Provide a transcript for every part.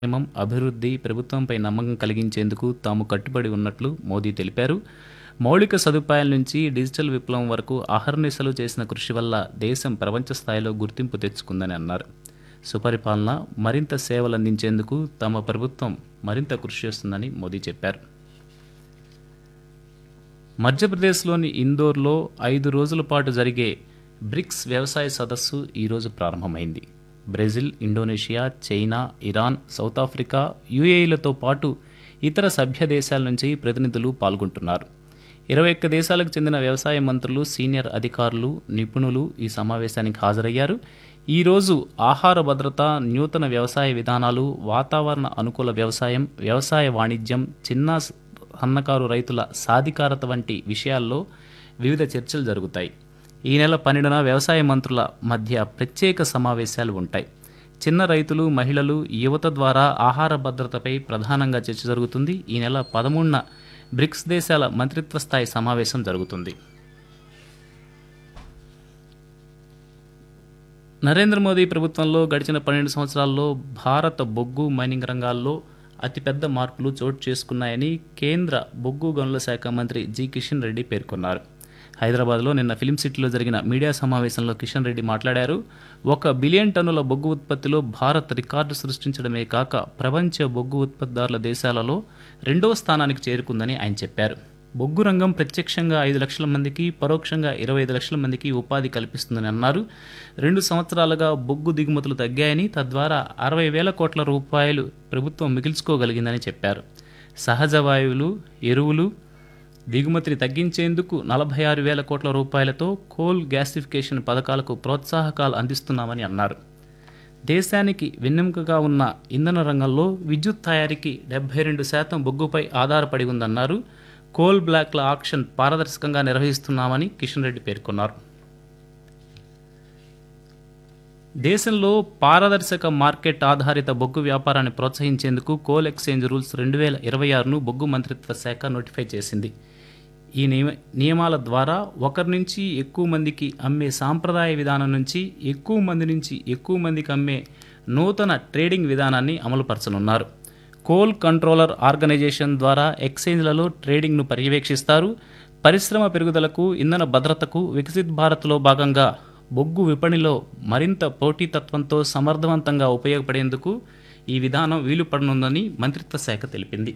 సంక్షేమం, అభివృద్ధి, ప్రభుత్వంపై నమ్మకం కలిగించేందుకు తాము కట్టుబడి ఉన్నట్లు మోదీ తెలిపారు. మౌలిక సదుపాయాల నుంచి డిజిటల్ విప్లవం వరకు అహర్నిశలు చేసిన కృషి వల్ల దేశం ప్రపంచ స్థాయిలో గుర్తింపు తెచ్చుకుందని అన్నారు. సుపరిపాలన, మరింత సేవలందించేందుకు తమ ప్రభుత్వం మరింత కృషి చేస్తుందని మోదీ చెప్పారు. మధ్యప్రదేశ్లోని ఇందోర్లో ఐదు రోజుల పాటు జరిగే బ్రిక్స్ వ్యవసాయ సదస్సు ఈరోజు ప్రారంభమైంది. Brazil, Indonesia, China, Iran, South Africa, యుఏఈలతో పాటు ఇతర సభ్య దేశాల నుంచి ప్రతినిధులు పాల్గొంటున్నారు. ఇరవై ఒక్క దేశాలకు చెందిన వ్యవసాయ మంత్రులు, సీనియర్ అధికారులు, నిపుణులు ఈ సమావేశానికి హాజరయ్యారు. ఈ రోజు ఆహార భద్రత, నూతన వ్యవసాయ విధానాలు, వాతావరణ అనుకూల వ్యవసాయం, వ్యవసాయ వాణిజ్యం, చిన్న, సన్నకారు రైతుల సాధికారత వంటి విషయాల్లో వివిధ చర్చలు జరుగుతాయి. ఈ నెల పన్నెండున వ్యవసాయ మంత్రుల మధ్య ప్రత్యేక సమావేశాలు ఉంటాయి. చిన్న రైతులు, మహిళలు, యువత ద్వారా ఆహార భద్రతపై ప్రధానంగా చర్చ జరుగుతుంది. ఈ నెల పదమూడున బ్రిక్స్ దేశాల మంత్రిత్వ స్థాయి సమావేశం జరుగుతుంది. నరేంద్ర మోదీ ప్రభుత్వంలో గడిచిన పన్నెండు సంవత్సరాల్లో భారత బొగ్గు, మైనింగ్ రంగాల్లో అతిపెద్ద మార్పులు చోటు చేసుకున్నాయని కేంద్ర బొగ్గు గనుల శాఖ మంత్రి జి. కిషన్ రెడ్డి పేర్కొన్నారు. హైదరాబాద్లో నిన్న ఫిల్మ్ సిటీలో జరిగిన మీడియా సమావేశంలో కిషన్ రెడ్డి మాట్లాడారు. ఒక బిలియన్ టన్నుల బొగ్గు ఉత్పత్తిలో భారత్ రికార్డు సృష్టించడమే కాక ప్రపంచ బొగ్గు ఉత్పత్తిదారుల దేశాలలో రెండో స్థానానికి చేరుకుందని ఆయన చెప్పారు. బొగ్గు రంగం ప్రత్యక్షంగా ఐదు లక్షల మందికి, పరోక్షంగా ఇరవై ఐదు లక్షల మందికి ఉపాధి కల్పిస్తుందని అన్నారు. రెండు సంవత్సరాలుగా బొగ్గు దిగుమతులు తగ్గాయని, తద్వారా అరవై వేల కోట్ల రూపాయలు ప్రభుత్వం మిగిల్చుకోగలిగిందని చెప్పారు. సహజ వాయువులు, ఎరువులు దిగుమతిని తగ్గించేందుకు నలభై ఆరు వేల కోట్ల రూపాయలతో కోల్ గ్యాసిఫికేషన్ పథకాలకు ప్రోత్సాహకాలు అందిస్తున్నామని అన్నారు. దేశానికి వెన్నెముకగా ఉన్న ఇంధన రంగంలో విద్యుత్ తయారీకి డెబ్బై రెండు శాతం బొగ్గుపై ఆధారపడి ఉందన్నారు. కోల్ బ్లాక్ల ఆక్షన్ పారదర్శకంగా నిర్వహిస్తున్నామని కిషన్ రెడ్డి పేర్కొన్నారు. దేశంలో పారదర్శక మార్కెట్ ఆధారిత బొగ్గు వ్యాపారాన్ని ప్రోత్సహించేందుకు కోల్ ఎక్స్చేంజ్ రూల్స్ రెండు వేల ఇరవై ఆరును బొగ్గు మంత్రిత్వ శాఖ నోటిఫై చేసింది. ఈ నియమ నియమాల ద్వారా ఒకరి నుంచి ఎక్కువ మందికి అమ్మే సాంప్రదాయ విధానం నుంచి ఎక్కువ మంది నుంచి ఎక్కువ మందికి అమ్మే నూతన ట్రేడింగ్ విధానాన్ని అమలుపరచనున్నారు. కోల్ కంట్రోలర్ ఆర్గనైజేషన్ ద్వారా ఎక్స్చేంజ్లలో ట్రేడింగ్ను పర్యవేక్షిస్తారు. పరిశ్రమ పెరుగుదలకు, ఇంధన భద్రతకు వికసిత్ భారత్లో భాగంగా బొగ్గు విపణిలో మరింత పోటీతత్వంతో సమర్థవంతంగా ఉపయోగపడేందుకు ఈ విధానం వీలుపడనుందని మంత్రిత్వ శాఖ తెలిపింది.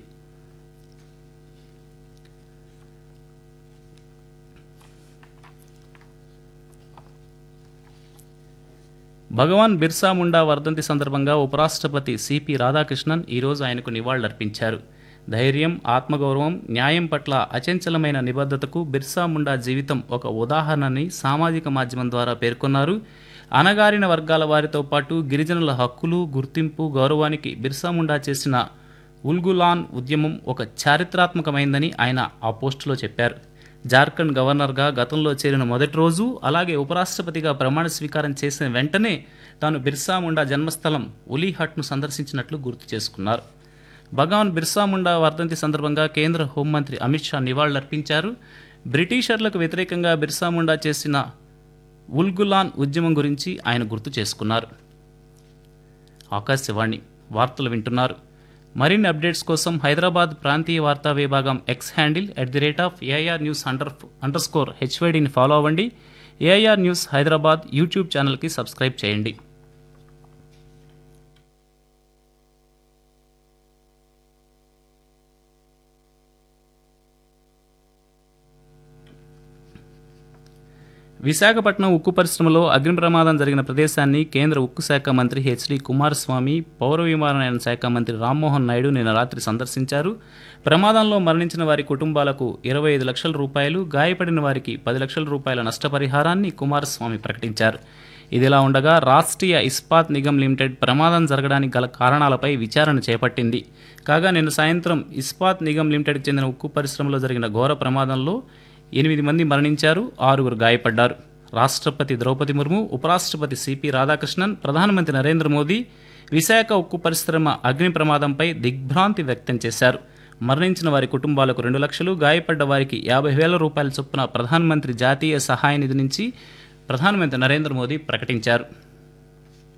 భగవాన్ బిర్సా ముండా వర్ధంతి సందర్భంగా ఉపరాష్ట్రపతి సిపి రాధాకృష్ణన్ ఈరోజు ఆయనకు నివాళులర్పించారు. ధైర్యం, ఆత్మగౌరవం, న్యాయం పట్ల అచంచలమైన నిబద్ధతకు బిర్సా ముండా జీవితం ఒక ఉదాహరణని సామాజిక మాధ్యమం ద్వారా పేర్కొన్నారు. అణగారిన వర్గాల వారితో పాటు గిరిజనుల హక్కులు, గుర్తింపు, గౌరవానికి బిర్సా ముండా చేసిన ఉల్గులాన్ ఉద్యమం ఒక చారిత్రాత్మకమైందని ఆయన ఆ పోస్టులో చెప్పారు. జార్ఖండ్ గవర్నర్గా గతంలో చేరిన మొదటి రోజు, అలాగే ఉపరాష్ట్రపతిగా ప్రమాణ స్వీకారం చేసిన వెంటనే తాను బిర్సా ముండా జన్మస్థలం ఉలీహట్ను సందర్శించినట్లు గుర్తు చేసుకున్నారు. భగవాన్ బిర్సా ముండా వర్ధంతి సందర్భంగా కేంద్ర హోంమంత్రి అమిత్ షా నివాళులర్పించారు. బ్రిటిషర్లకు వ్యతిరేకంగా బిర్సా ముండా చేసిన ఉల్గులాన్ ఉద్యమం గురించి ఆయన గుర్తు చేసుకున్నారు. ఆకాశవాణి వార్తలు వింటున్నారు. మరిన్ని అప్డేట్స్ కోసం హైదరాబాద్ ప్రాంతీయ వార్తా విభాగం X handle at the rate of AIR news under under score హెచ్వైడిని ఫాలో అవ్వండి. ఏఐఆర్ న్యూస్ హైదరాబాద్ యూట్యూబ్ ఛానల్కి సబ్స్క్రైబ్ చేయండి. విశాఖపట్నం ఉక్కు పరిశ్రమలో అగ్ని ప్రమాదం జరిగిన ప్రదేశాన్ని కేంద్ర ఉక్కు శాఖ మంత్రి హెచ్డి కుమారస్వామి, పౌర విమానయాన శాఖ మంత్రి రామ్మోహన్ నాయుడు నిన్న రాత్రి సందర్శించారు. ప్రమాదంలో మరణించిన వారి కుటుంబాలకు ఇరవై ఐదు లక్షల రూపాయలు, గాయపడిన వారికి పది లక్షల రూపాయల నష్టపరిహారాన్ని కుమారస్వామి ప్రకటించారు. ఇదిలా ఉండగా రాష్ట్రీయ ఇస్పాత్ నిగమ్ లిమిటెడ్ ప్రమాదం జరగడానికి గల కారణాలపై విచారణ చేపట్టింది. కాగా నిన్న సాయంత్రం ఇస్పాత్ నిగమ్ లిమిటెడ్కు చెందిన ఉక్కు పరిశ్రమలో జరిగిన ఘోర ప్రమాదంలో ఎనిమిది మంది మరణించారు, ఆరుగురు గాయపడ్డారు. రాష్ట్రపతి ద్రౌపది ముర్ము, ఉపరాష్ట్రపతి సిపి రాధాకృష్ణన్, ప్రధానమంత్రి నరేంద్ర మోదీ విశాఖ ఉక్కు పరిశ్రమ అగ్ని ప్రమాదంపై దిగ్భ్రాంతి వ్యక్తం చేశారు. మరణించిన వారి కుటుంబాలకు రెండు లక్షలు, గాయపడ్డ వారికి యాభై వేల రూపాయల చొప్పున ప్రధానమంత్రి జాతీయ సహాయ నిధి నుంచి ప్రధానమంత్రి నరేంద్ర మోదీ ప్రకటించారు.